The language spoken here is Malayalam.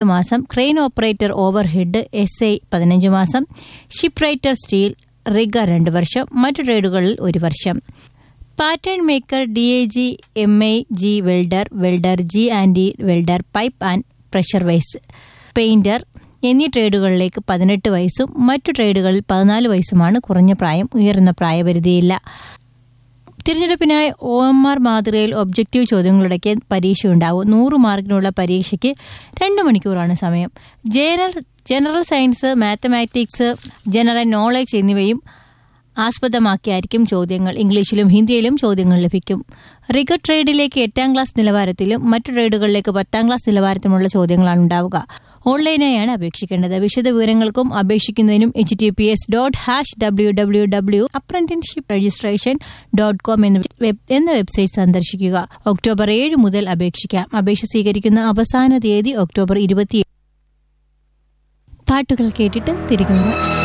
മാസം crane operator overhead S I പതിനഞ്ച് മാസം ഷിപ്പ് റൈറ്റർ സ്റ്റീൽ റിഗ രണ്ട് വർഷം മറ്റു ട്രേഡുകളിൽ ഒരു വർഷം pattern maker D A G M I G welder welder G and welder pipe and pressure വൈസ് പെയിന്റർ എന്നീ ട്രേഡുകളിലേക്ക് പതിനെട്ട് വയസ്സും മറ്റു ട്രേഡുകളിൽ പതിനാല് വയസ്സുമാണ് കുറഞ്ഞ പ്രായം ഉയർന്ന പ്രായപരിധിയില്ല തിരഞ്ഞെടുപ്പിനായി ഒ എം ആർ മാതൃകയിൽ ഒബ്ജക്റ്റീവ് ചോദ്യങ്ങളുടെക്ക് പരീക്ഷയുണ്ടാവും നൂറ് മാർക്കിനുള്ള പരീക്ഷയ്ക്ക് രണ്ട് മണിക്കൂറാണ് സമയം general general science mathematics general knowledge എന്നിവയും ആസ്പദമാക്കിയായിരിക്കും ചോദ്യങ്ങൾ ഇംഗ്ലീഷിലും ഹിന്ദിയിലും ചോദ്യങ്ങൾ ലഭിക്കും റിഗ ട്രേഡിലേക്ക് എട്ടാം ക്ലാസ് നിലവാരത്തിലും മറ്റു ട്രേഡുകളിലേക്ക് പത്താം ക്ലാസ് നിലവാരത്തിലുമുള്ള ചോദ്യങ്ങളാണ് ഉണ്ടാവുക ഓൺലൈനായാണ് അപേക്ഷിക്കേണ്ടത് വിശദ വിവരങ്ങൾക്കും അപേക്ഷിക്കുന്നതിനും H T P S dot hash W W W apprenticeship registration dot com എന്ന വെബ്- എന്ന വെബ്സൈറ്റ് സന്ദർശിക്കുക ഒക്ടോബർ ഏഴ് മുതൽ അപേക്ഷിക്കാം അപേക്ഷ സ്വീകരിക്കുന്ന അവസാന തീയതി ഒക്ടോബർ ഇരുപത്തി പാട്ടുകൾ കേട്ടിട്ട് തിരികെ വരാം